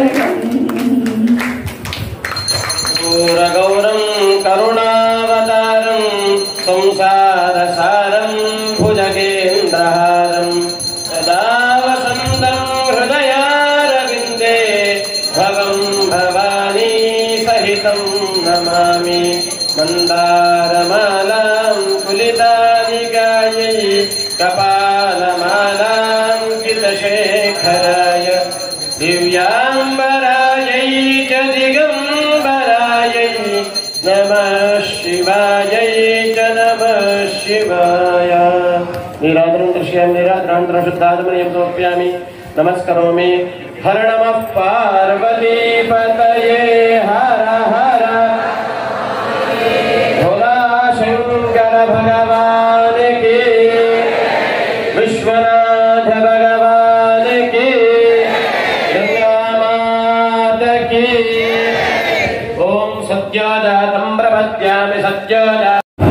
गौरं करुणावतारं संसारसारं भुजगेन्द्रहारं सदा वसन्तं हृदयारविन्दे भवं भवानी सहितं नमामि मन्दारमालां कुलितानिकायै कपालमालां किलशेखराय दिव्याम्बरायै च दिगम्बरायै नमः शिवायै च नमः शिवाय नीराद्रं दृश्यामि निराद्रान्तरं शुद्धात्मनियं समर्पयामि नमस्करोमि हर नमः पार्वतीपतये हर हर भोला शङ्कर भगवान् की विश्वनाथ भगवान की गंगा माता की ओम सत्योजातं प्रपद्यामि सत्योजा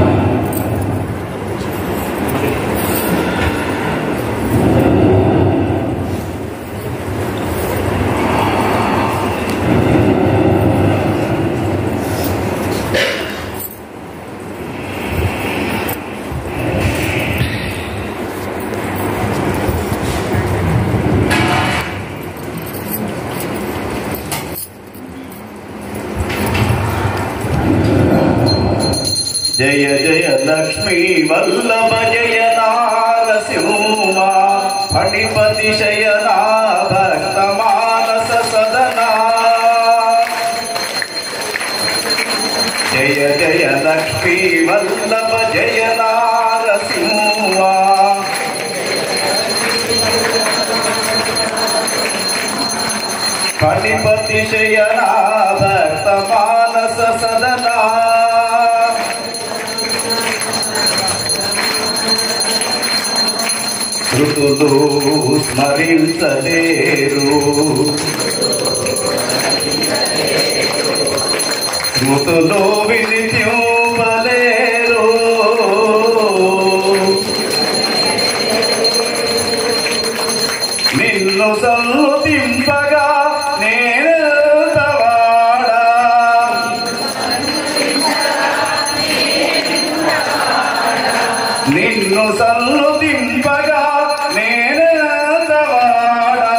జయ జయ లక్ష్మీ వల్లభ జయ నారసింహ ఫణిపతి శయనా భక్త మానస సదనా జయ జయ లక్ష్మీ వల్లభ జయ నారసింహ ఫణిపతి శయనా భక్త మానస సదనా శృతులు స్మరించలేరు స్మృతులు వినిపింపలేరు నిన్ను సన్నుతింపగా నేను తవాడా నిన్ను సన్నుతింపగా నేను తవాడా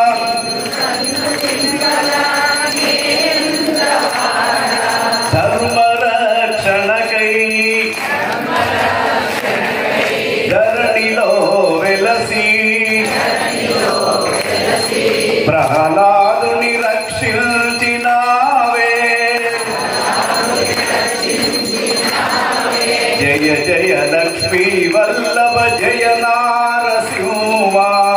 ధర్మరక్షణకై ధరణిలో వెలసి ప్రహ్లాదుని రక్షించినావే జయ జయ లక్ష్మీ వల్లభ జయ నారసింహ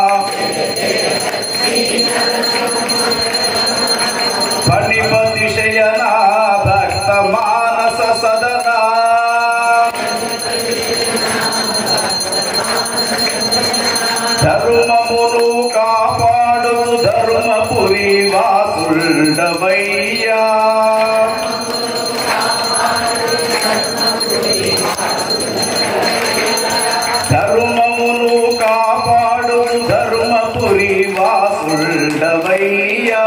ఫణిపతి శయనా భక్త మానస సదనా ధర్మమును కాపాడు ధర్మపురి వాసుండవయ్యా ధర్మమును కాపాడు ధర్మపురి వాసుండవయ్యా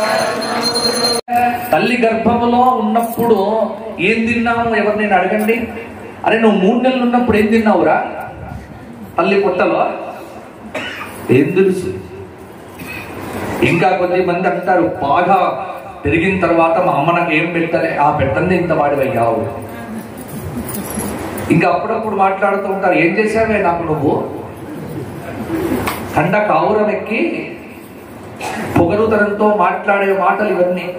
తల్లి గర్భములో ఉన్నప్పుడు ఏం తిన్నావు ఎవరు నేను అడగండి అరే నువ్వు మూడు నెలలు ఉన్నప్పుడు ఏం తిన్నావురా తల్లి పుట్టలో ఏం తెలుసు ఇంకా కొద్ది మంది అంటారు బాగా పెరిగిన తర్వాత మా అమ్మ నాకు ఏం పెట్టలే ఆ పెట్టండి ఇంత వాడివయ్యావు ఇంకా అప్పుడప్పుడు మాట్లాడుతూ ఉంటారు ఏం చేశావే నాకు నువ్వు కండ కావురం ఎక్కి పొగరుతనంతో మాట్లాడే మాటలు ఇవన్నీ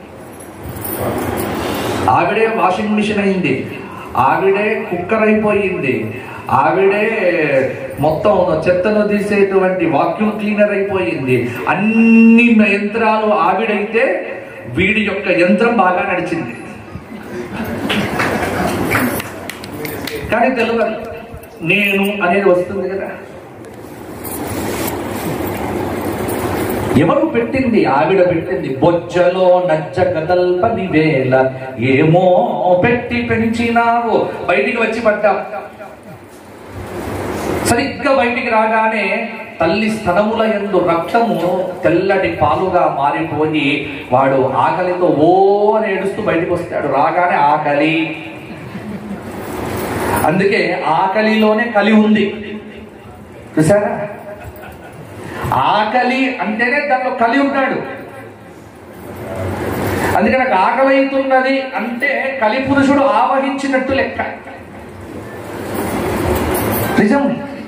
ఆవిడే వాషింగ్ మిషన్ అయింది ఆవిడే కుక్కర్ అయిపోయింది ఆవిడే మొత్తం చెత్తను తీసేటువంటి వాక్యూమ్ క్లీనర్ అయిపోయింది అన్ని యంత్రాలు ఆవిడైతే వీడి యొక్క యంత్రం బాగా నడిచింది కానీ తెలియదు నేను అనేది వస్తుంది కదా ఎవరు పెట్టింది ఆవిడ పెట్టింది బొజ్జలో నజ్జ కదల్పని వేల ఏమో పెట్టి పెంచినావు బయటికి వచ్చి పడ్డా సరిగ్గా బయటికి రాగానే తల్లి స్తనముల ఎందు రక్తము తెల్లటి పాలుగా మారిపోయి వాడు ఆకలితో ఓ అని ఏడుస్తూ బయటకు వస్తాడు రాగానే ఆకలి అందుకే ఆకలిలోనే కలి ఉంది చూసారా ఆకలి అంటేనే దాంట్లో కలి ఉంటాడు అందుకే నాకు ఆకలి అవుతున్నది అంటే కలి పురుషుడు ఆవహించినట్టు లెక్క నిజం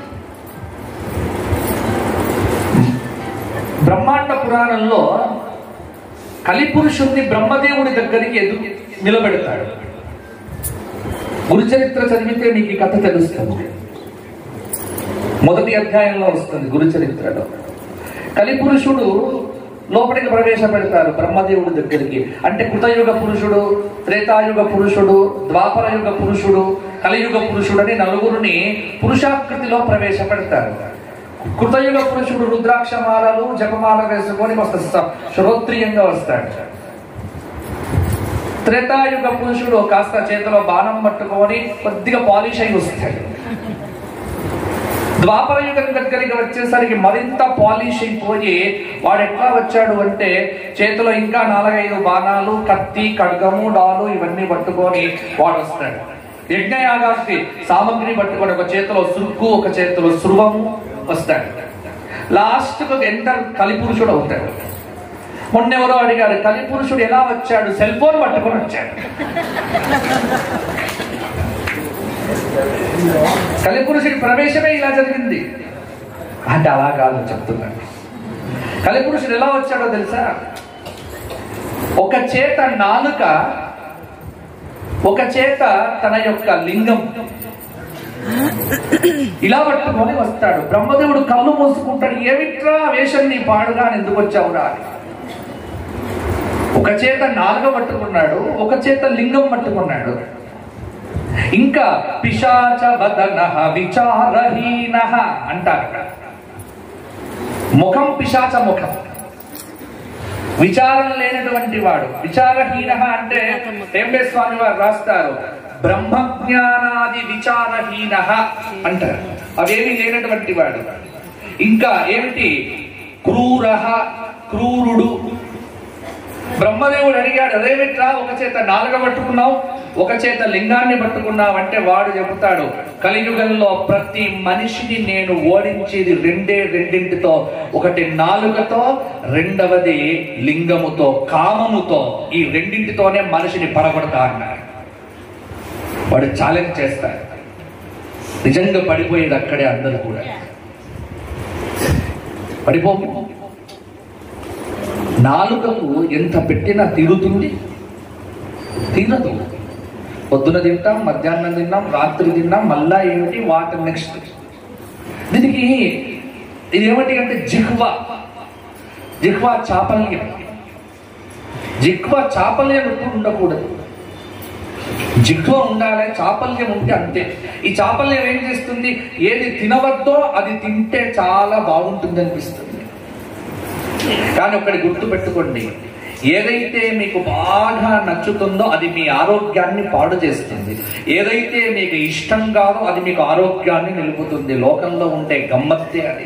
బ్రహ్మాండ పురాణంలో కలిపురుషుణ్ణి బ్రహ్మదేవుడి దగ్గరికి ఎదురు నిలబెడతాడు గురుచరిత్ర చదివితే మీకు ఈ కథ తెలుస్తుంది మొదటి అధ్యాయంలో వస్తుంది గురుచరిత్రలో కలిపురుషుడు లోపలికి ప్రవేశపెడతారు బ్రహ్మదేవుడి దగ్గరికి అంటే కృతయుగ పురుషుడు త్రేతాయుగ పురుషుడు ద్వాపరయుగ పురుషుడు కలియుగ పురుషుడు అని నలుగురిని పురుషాకృతిలో ప్రవేశపెడతారు కృతయుగ పురుషుడు రుద్రాక్షమాలలు జపమాల వేసుకొని వస్తా శ్రోత్రియంగా వస్తాడు త్రేతాయుగ పురుషుడు కాస్త చేతిలో బాణం పట్టుకొని కొద్దిగా పాలిష్ అయి వస్తాడు ద్వాపర యుగం దగ్గరికి వచ్చేసరికి మరింత పాలిష్ అయిపోయి వాడు ఎట్లా వచ్చాడు అంటే చేతిలో ఇంకా నాలుగైదు బాణాలు కత్తి ఖడ్గము డాలు ఇవన్నీ పట్టుకొని వాడు వస్తాడు యజ్ఞయాగానికి సామగ్రి పట్టుకొని ఒక చేతిలో సురుకు ఒక చేతిలో సురువము వస్తాడు లాస్ట్ కు ఎంటర్ కలిపురుషుడు అవుతాడు మొన్నెవరో అడిగారు కలిపురుషుడు ఎలా వచ్చాడు సెల్ ఫోన్ పట్టుకొని వచ్చాడు కలిపురుషుడి ప్రవేశమే ఇలా జరిగింది అంటే అలా కాదు చెప్తున్నాను కలిపురుషుడు ఎలా వచ్చాడో తెలుసా ఒక చేత నాలుక ఒక చేత తన యొక్క లింగం ఇలా పట్టుకొని వస్తాడు బ్రహ్మదేవుడు కళ్ళు మూసుకుంటాడు ఏమిట్రా వేషం నీ పాడుగా అని ఎందుకు వచ్చావురా అని ఒక చేత నాలుక పట్టుకున్నాడు ఒక చేత లింగం పట్టుకున్నాడు ఇంకా పిశాచ వదన విచారహీన అంటారు ముఖం పిశాచ ముఖం విచారం లేనటువంటి వాడు విచారహీన అంటే ఎంబే స్వామి వారు రాస్తారు బ్రహ్మజ్ఞానాది విచారహీన అంటారు అవేమీ లేనటువంటి వాడు ఇంకా ఏమిటి క్రూర క్రూరుడు బ్రహ్మదేవుడు అడిగాడు అదేమిట్రా ఒక చేత నాలుగ పట్టుకున్నావు ఒక చేత లింగాన్ని పట్టుకున్నావు అంటే వాడు చెబుతాడు కలియుగంలో ప్రతి మనిషిని నేను ఓడించేది రెండే రెండింటితో ఒకటి నాలుకతో రెండవది లింగముతో కామముతో ఈ రెండింటితోనే మనిషిని పడగొడతా అన్నాడు వాడు ఛాలెంజ్ చేస్తాడు నిజంగా పడిపోయేది అక్కడే అందరూ కూడా పడిపోము నాలుకకు ఎంత పెట్టినా తిరుగుతుంది తినదు పొద్దున తింటాం మధ్యాహ్నం తిన్నాం రాత్రి తిన్నాం మళ్ళా ఏమిటి వాటర్ నెక్స్ట్ దీనికి ఇది ఏమిటి అంటే జిహ్వ జిహ్వ చాపల్యం జిహ్వ చాపల్యం ఎప్పుడు ఉండకూడదు జిహ్వ ఉండాలి చాపల్యం ఉంటే అంతే ఈ చాపల్యం ఏం చేస్తుంది ఏది తినవద్దో అది తింటే చాలా బాగుంటుంది అనిపిస్తుంది కానీ ఒకటి గుర్తు పెట్టుకోండి ఏదైతే మీకు బాగా నచ్చుతుందో అది మీ ఆరోగ్యాన్ని పాడు చేస్తుంది ఏదైతే మీకు ఇష్టం కాదో అది మీకు ఆరోగ్యాన్ని నిలుపుతుంది లోకంలో ఉండే గమ్మత్తే అది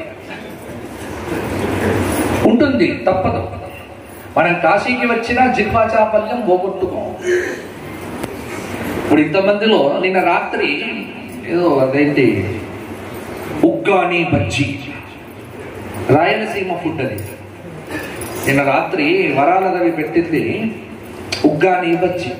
ఉంటుంది తప్పదు మనం కాశీకి వచ్చినా జిహ్వా చాపల్యం పోగొట్టుకోం ఇప్పుడు ఇంతమందిలో నిన్న రాత్రి ఏదో అదేంటి ఉగ్గాని బజ్జీ రాయలసీమ ఫుడ్ అది నిన్న రాత్రి వరాల రవి పెట్టింది ఉగ్గాని బజ్జీ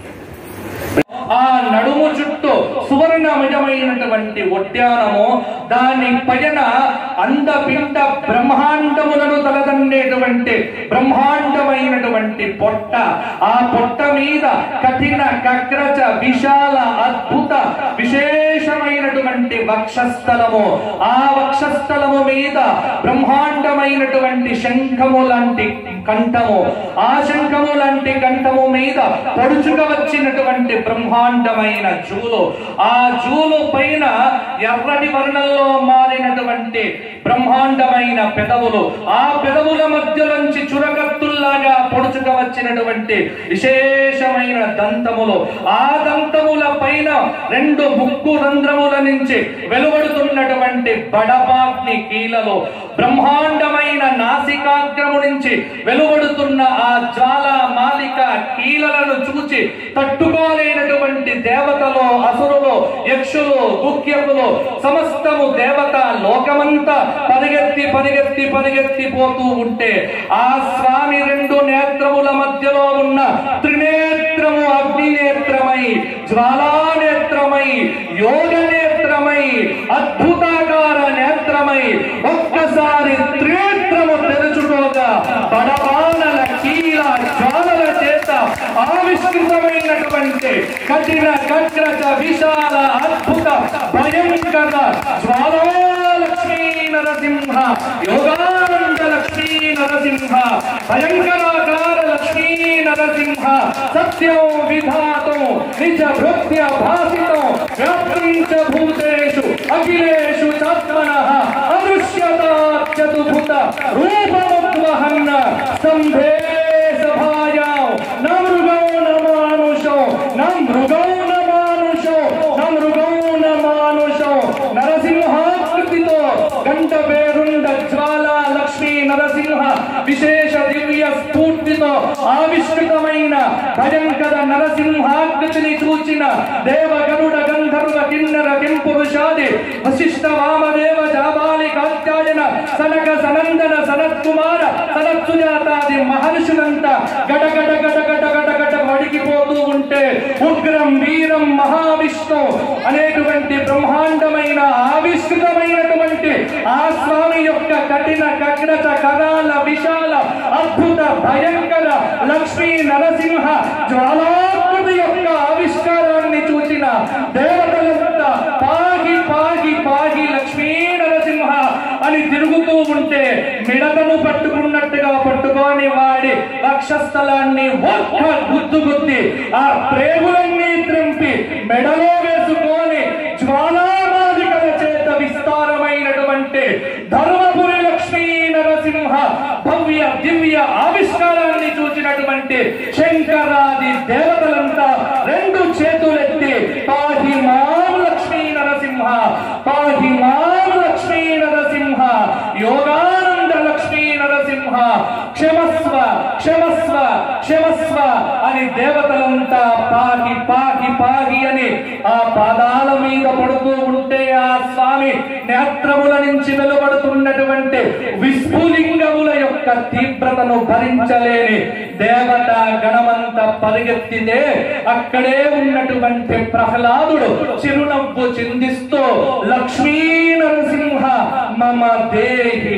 ఆ నడుము చుట్టూ సువర్ణమయమైనటువంటి ఒడ్యానము దాని పైన అందపిండ బ్రహ్మాండములను తలదండేటువంటి బ్రహ్మాండమైనటువంటి పొట్ట ఆ పొట్ట మీద కఠిన కక్రచ విశాల అద్భుత విశేషమైనటువంటి వక్షస్థలము ఆ వక్షస్థలము మీద బ్రహ్మాండమైనటువంటి శంఖము లాంటి కంఠము ఆ శంఖము లాంటి కంఠము మీద పొడుచుక వచ్చినటువంటి బ్రహ్మాండమైన జూలు ఆ జూలు పైన ఎర్రటి వర్ణంలో మారినటువంటి బ్రహ్మాండమైన పెదవులు ఆ పెదవుల మధ్యలోంచి చురకత్తుల్లాగా పొడుచుక మార్చినటువంటి విశేషమైన దంతములు ఆ దంతముల పైన రెండు ముక్కు రంధ్రముల నుంచి వెలువడుతున్నటువంటి బడబాగ్ని కీలలో బ్రహ్మాండమైన నాసికాగ్రము నుంచి వెలువడుతున్న ఆ జ్వాల మాలిక కీలలను చూచి తట్టుకోలేనటువంటి దేవతలు అసురులు యక్షులు గుఖ్యములు సమస్తము దేవత లోకమంతా పరిగెత్తి పరిగెత్తి పరిగెత్తి పోతూ ఉంటే ఆ స్వామి రెండు నేత్రముల మధ్యలో ఉన్న త్రినేత్రము అగ్నినేత్రమై జ్వాలానేత్రమై యోగ నేత్రమై అద్భుతాకార నేత్రమై ఒక్కసారి త్రినేత్రము తెరుచుకోగా పడబాణల కీల జ్వాలల చేత ఆవిష్కృతమైనటువంటి కఠిన కట్రచ విశాల అద్భుత భయంకర జ్వాలాలక్ష్మీ నరసింహ యోగానంద లక్ష్మీ నరసింహ భయంకరాకార లక్ష్మీ నరసింహ సత్యం విధాతం నిజ భృత్య భాసితం వ్యాప్తం చ భూతేషు అఖిలేషు చాత్మనః అనుష్యతాత్యద్భుత రూపముద్వహన్న స్తంభే సభాయాం న మృగౌ న మానుషో న మృగౌ న మానుషో న మృగౌ న మానుషో నరసింహాకృతితో గంట పేరుండ జ్వాల లక్ష్మీ నరసింహ విశేష దివ్య స్ఫూర్తితో ఆవిష్కృతమైన భయంకర నరసింహాకృతిని చూచిన దేవ గరుడ గంధర్వ కిన్నర కింపురుషాది వశిష్ఠ వామదేవ జాబాలి కాత్యాయన సనక సనందన సనత్కుమార సనత్సుజాతాది మహర్షులంతా గడ గడ గడ గడ గడ గడ వడికిపోతూ ఉంటే ఉగ్రం వీరం మహావిష్ణు అనేటువంటి బ్రహ్మాండమైన ఆవిష్కృతమైనటువంటి ఆ స్వామి యొక్క కఠిన కగ్రత కరాల విశాల అద్భుత భయంకర లక్ష్మీ నరసింహ జ్వాలాకృతి యొక్క ఆవిష్కారాన్ని చూసిన దేవతలంతా పాగి పాగి పాగి లక్ష్మీ నరసింహ అని తిరుగుతూ ఉంటే మిడతను పట్టుకున్నట్టుగా పట్టుకొని వాడి వక్షస్థలాన్ని ఒక్క గుద్దు గుద్ది ఆ ప్రేగులన్నీ త్రింపి మెడలో వేసుకొని జ్వాలామాదికల చేత విస్తారమైనటువంటి ధర్మపురి లక్ష్మీ నరసింహ భవ్య దివ్య ఆవిష్కారాన్ని చూసినటువంటి శంకరాది దేవతలంతా రెండు చేతులెత్తి పాహి మాం లక్ష్మీ నరసింహ పాహి మాం లక్ష్మీ నరసింహ యోగానంద లక్ష్మీ నరసింహ క్షమస్వ క్షమస్వ క్షమస్వ అని దేవతలంతా పాహి పాహి పాహి అని ఆ పాదాల మీద పడుతూ ఉంటే ఆ స్వామి నేత్రముల నుంచి వెలువడుతున్నటువంటి విస్ఫులింగముల యొక్క తీవ్రతను భరించలేని దేవత గణమంత పరిగెత్తితే అక్కడే ఉన్నటువంటి ప్రహ్లాదుడు చిరునవ్వు చిందిస్తూ లక్ష్మీ నరసింహ మమ దేహి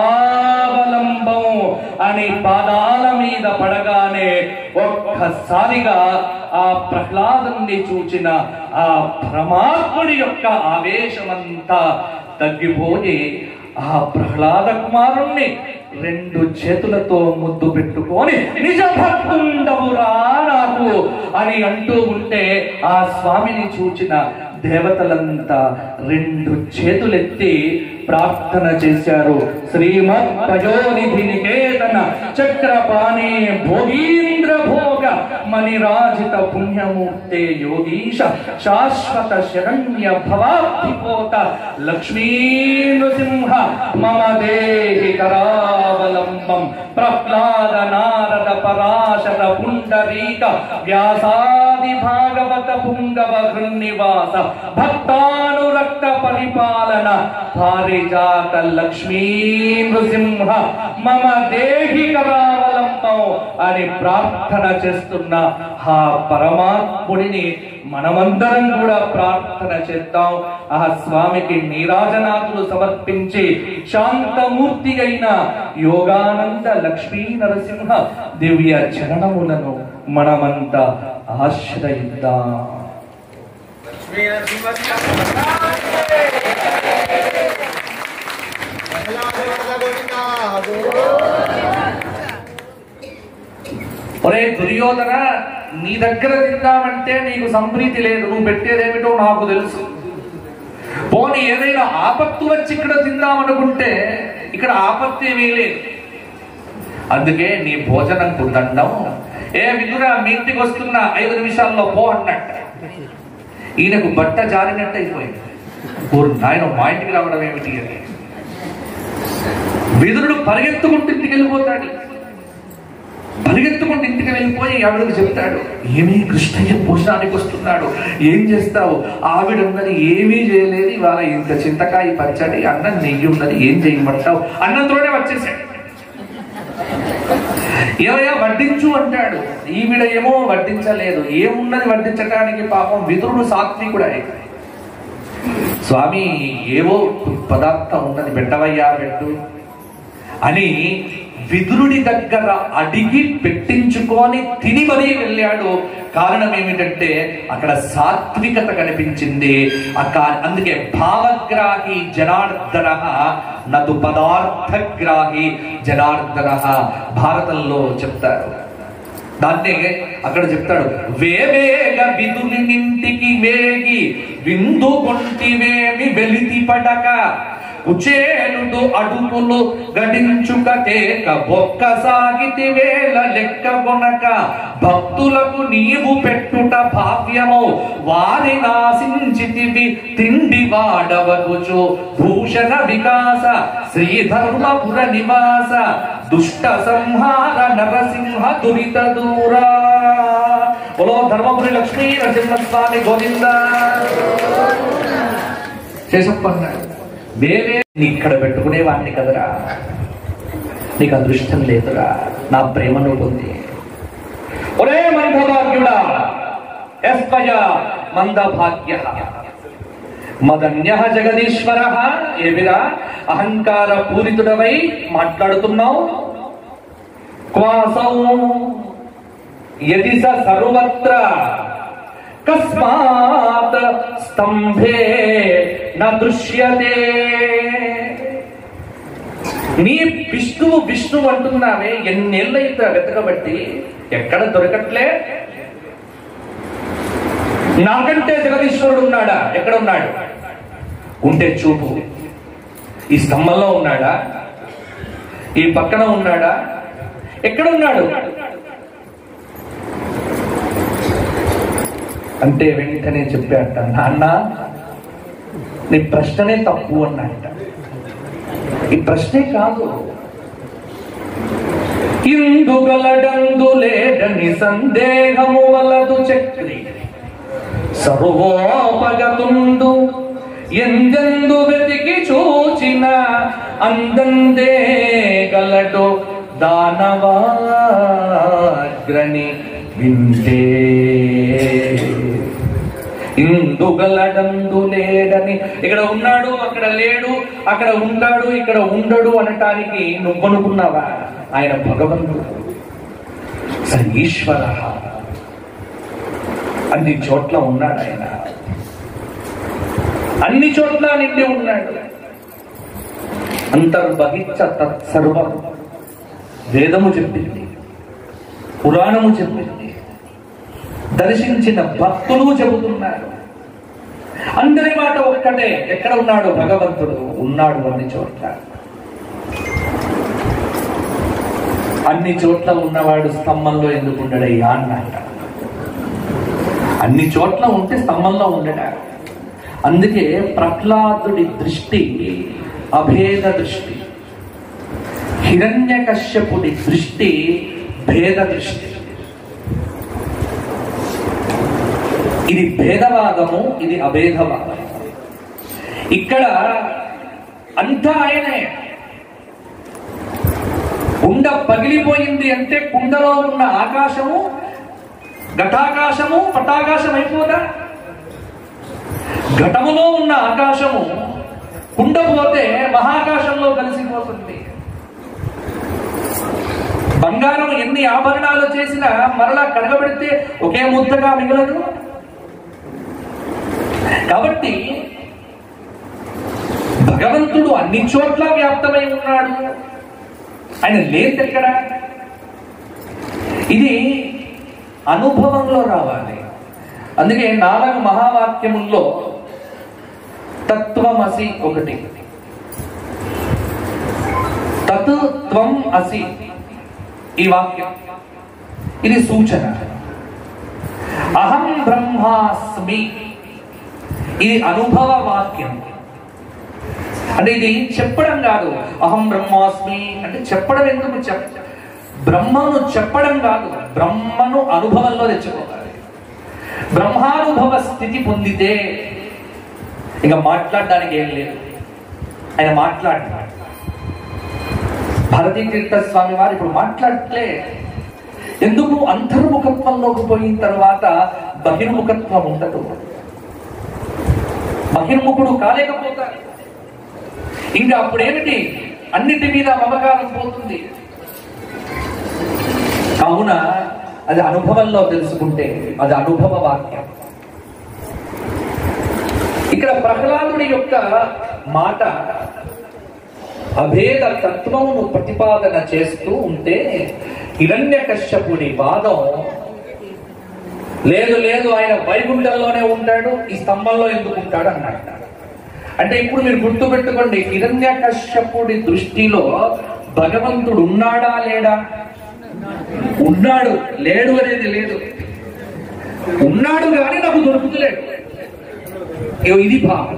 కరావలంబం అని పాదాల మీద పడగానే ఒక్కసారిగా ఆ ప్రహ్లాదుని చూచిన ఆ పరమాత్ముడి యొక్క ఆవేశమంతా తగ్గిపోయి ఆ ప్రహ్లాద కుమారుణ్ణి రెండు చేతులతో ముద్దు పెట్టుకొని నిజ భక్తుండవురా నాకు అని అంటూ ఉంటే ఆ స్వామిని చూచిన దేవతలంతా రెండు చేతులెత్తి ప్రార్థన చేశారు శ్రీమద్ పయోనిధి నికేతన చక్రపాణి భోగీంద్ర భోగ మణిరాజిత పుణ్యమూర్తే యోగీశ శాశ్వత శరణ్య భవాధిపోత లక్ష్మీ నృసింహ మమ దేహి కరావలంబం ప్రహ్లాద నారద పరాశర పుండరీక వ్యాసాది భాగవత పుంగవ హృన్నివాస భక్తానురక్త పరిపాలన పారిజాత లక్ష్మీ నృసింహ మమ దేహి కరావలంబం అని ప్రార్థన చేస్తున్న ఆ పరమాత్ముడిని మనమందరం కూడా ప్రార్థన చేద్దాం ఆ స్వామికి నీరాజనాథులు సమర్పించి శాంతమూర్తి అయిన యోగానంద లక్ష్మీ నరసింహ దివ్య చరణములను మనమంతా ఆశ్రయిద్దాం ఒరే దుర్యోధన నీ దగ్గర తిందామంటే నీకు సంప్రీతి లేదు నువ్వు పెట్టేదేమిటో నాకు తెలుసు పోనీ ఏదైనా ఆపత్తు వచ్చి ఇక్కడ తిందామనుకుంటే ఇక్కడ ఆపత్తి ఏమీ లేదు అందుకే నీ భోజనంకు దండం ఏ విధురా మీ ఇంటికి వస్తున్న ఐదు నిమిషాల్లో పో అన్నట్టు ఈయనకు బట్ట జారినట్టు అయిపోయింది ఊరు నాయన మా ఇంటికి రావడం ఏమిటి అని విదురుడు పరిగెత్తుకుంటూ ఇంటికి వెళ్ళిపోతాడు పరిగెత్తుకుంటూ ఇంటికి వెళ్ళిపోయి ఆవిడకు చెప్తాడు ఏమీ కృష్ణయ్య భోజనానికి వస్తున్నాడు ఏం చేస్తావు ఆవిడ ఉన్నది ఏమీ చేయలేదు ఇవాళ ఇంత చింతకాయ పచ్చడి అన్నం నెయ్యి ఉన్నది ఏం చేయమంటావు అన్నంతోనే వచ్చేసాడు ఏమయ్యా వడ్డించు అంటాడు ఈవిడ ఏమో వడ్డించలేదు ఏమున్నది వడ్డించడానికి పాపం విదురుడు సాత్వికుడు అయితే స్వామి ఏవో పదార్థం ఉన్నది పెట్టవయ్యా పెట్టు అని విదురుడి దగ్గర అడిగి పెట్టించుకొని తిని మరీ వెళ్ళాడు కారణం ఏమిటంటే అక్కడ సాత్వికత కనిపించింది అక్క అందుకే భావగ్రాహి జనార్దన నదు పదార్థగ్రాహి జనార్దన భారతంలో చెప్తారు దాన్నే అక్కడ చెప్తాడు వేవేగ విధుని నింటికి వేగి విందు కొంటివేమి వెలితి పడక కుచేలుడు అడుగులు గడించుక తేక బొక్క సాగితి వేల లెక్క కొనక భక్తులకు నీవు పెట్టుట భావ్యమో వారి నాశించితివి తిండి వాడవగుచు భూషణ వికాస శ్రీధర్మపుర నివాస దుష్ట సంహార నరసింహ దురిత దూరా బోలో ధర్మపురి లక్ష్మీ నరసింహస్వామి గోవింద శేషప్ప అన్నాడు వేరే నీ ఇక్కడ పెట్టుకునే వాడిని కదరా నీకు అదృష్టం లేదురా నా ప్రేమను పొంది ఒరే మందభాగ్యుడా ఎస్పయ మందభాగ్య మదన్య జగదీశ్వర ఏవిరా అహంకార పూరితుడవై మాట్లాడుతున్నావు క్వాసౌ యది స సర్వత్ర కస్మాత్ స్తంభే న దృశ్యతే నీ విష్ణువు విష్ణువు అంటున్నావే ఎన్నేళ్ళైతే వెతకబట్టి ఎక్కడ దొరకట్లే నాకంటే జగదీశ్వరుడు ఉన్నాడా ఎక్కడ ఉన్నాడు ఉంటే చూపు ఈ స్తంభంలో ఉన్నాడా ఈ పక్కన ఉన్నాడా ఎక్కడ ఉన్నాడు అంటే వెంటనే చెప్పాట నాన్న నీ ప్రశ్ననే తప్పు అన్నట్ట ఈ ప్రశ్నే కాదు ఇందుగలడందు లేడని సందేహము వలదు చక్రి సర్వోపగతుండు ఎందెందు వెతికి చూచిన అందందే గలడు దానవాగ్రని వింటే ఇందుగలడందు లేడని ఇక్కడ ఉన్నాడు అక్కడ లేడు అక్కడ ఉంటాడు ఇక్కడ ఉండడు అనటానికి నువ్వనుకున్నావా ఆయన భగవంతుడు స ఈశ్వర అన్ని చోట్ల ఉన్నాడు ఆయన అన్ని చోట్ల నిండి ఉన్నాడు అంతర్బహిచ్చ తత్సర్వం వేదము చెప్పింది పురాణము చెప్పింది దర్శించిన భక్తులు చెబుతున్నారు అందరి మాట ఒక్కటే ఎక్కడ ఉన్నాడు భగవంతుడు ఉన్నాడు అన్ని చోట్ల అన్ని చోట్ల ఉన్నవాడు స్తంభంలో ఎందుకు ఉండడయ్యా అన్నట్ట అన్ని చోట్ల ఉంటే స్తంభంలో ఉండడా అందుకే ప్రహ్లాదుడి దృష్టి అభేద దృష్టి హిరణ్య కశ్యపుడి దృష్టి భేద దృష్టి ఇది భేదవాదము ఇది అభేదవాదం ఇక్కడ అంతా ఆయనే కుండ పగిలిపోయింది అంటే కుండలో ఉన్న ఆకాశము ఘటాకాశము పటాకాశం అయిపోదా ఘటములో ఉన్న ఆకాశము కుండ పోతే మహాకాశంలో కలిసిపోతుంది బంగారం ఎన్ని ఆభరణాలు చేసినా మరలా కడగబెడితే ఒకే ముద్దగా మిగలదు కాబట్టి భగవంతుడు అన్ని చోట్ల వ్యాప్తమై ఉన్నాడు ఆయన లేదు ఎక్కడ ఇది అనుభవంలో రావాలి అందుకే నాలుగు మహావాక్యముల్లో తత్వమసి ఒకటి తత్ త్వం అసి ఈ వాక్యం ఇది సూచన అహం బ్రహ్మాస్మి ఇది అనుభవ వాక్యం అంటే ఇది చెప్పడం కాదు అహం బ్రహ్మాస్మి అంటే చెప్పడం ఎందుకు చెప్ బ్రహ్మను చెప్పడం కాదు బ్రహ్మను అనుభవంలో తెచ్చుకోవాలి బ్రహ్మానుభవ స్థితి పొందితే ఇక మాట్లాడడానికి ఏం లేదు ఆయన మాట్లాడినాడు భారతీ తీర్థ స్వామి వారు ఇప్పుడు మాట్లాడలే ఎందుకు అంతర్ముఖత్వంలోకి పోయిన తర్వాత బహిర్ముఖత్వం ఉండదు బహిర్ముఖుడు కాలేకపోతాడు ఇంకా అప్పుడు ఏమిటి అన్నిటి మీద మమకారం పోతుంది కావున అది అనుభవంలో తెలుసుకుంటే అది అనుభవ వాక్యం ఇక్కడ ప్రహ్లాదుడి యొక్క మాట అభేద తత్వమును ప్రతిపాదన చేస్తూ ఉంటే హిరణ్య కశ్యపుడి వాదం లేదు లేదు ఆయన వైకుంఠంలోనే ఉంటాడు ఈ స్తంభంలో ఎందుకు ఉంటాడు అన్నాడు అంటే ఇప్పుడు మీరు గుర్తు పెట్టుకోండి హిరణ్య కశ్యపుడి దృష్టిలో భగవంతుడు ఉన్నాడా లేడా ఉన్నాడు లేడు అనేది లేదు ఉన్నాడు కానీ నాకు దొరుకుతలేడు ఇగో ఇది భావన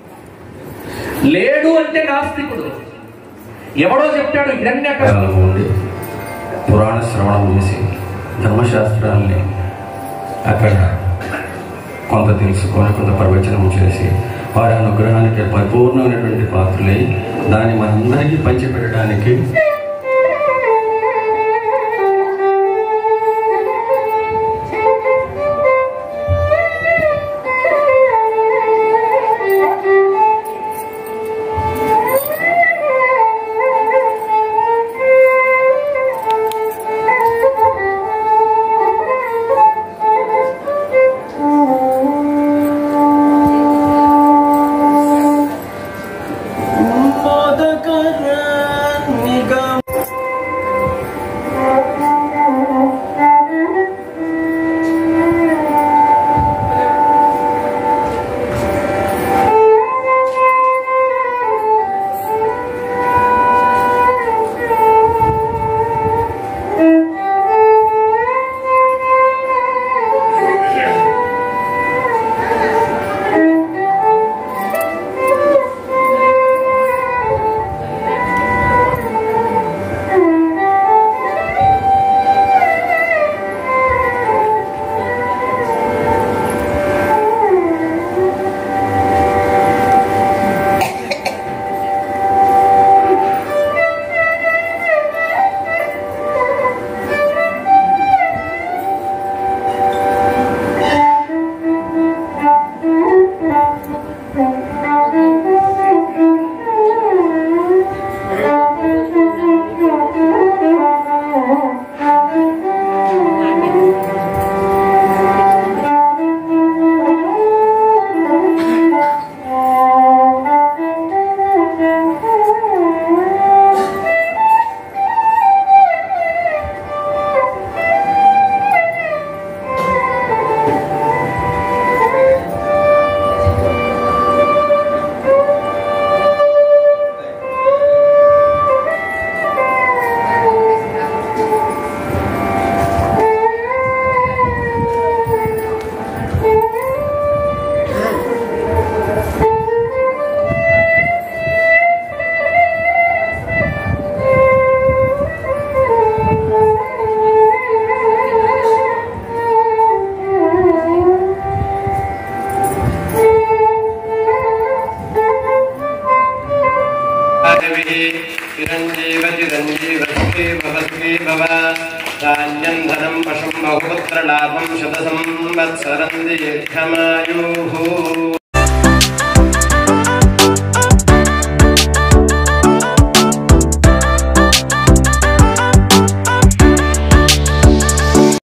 లేడు అంటే నాస్తికుడు ఎవడో చెప్తాడు హిరణ్య కాలం ఉండి పురాణ శ్రవణం చేసి ధర్మశాస్త్రాల్ని అక్కడ కొంత తెలుసుకొని కొంత ప్రవచనం చేసి వారి అనుగ్రహానికి పరిపూర్ణమైనటువంటి పాత్రలై దాన్ని మనందరికీ పంచిపెట్టడానికి చిరంజీవ చిరంజీవస్వే భవస్వే భవ ధాన్యం ధనం పశుం బహుపుత్ర లాభం శత సంవత్సరం దీర్ఘమాయు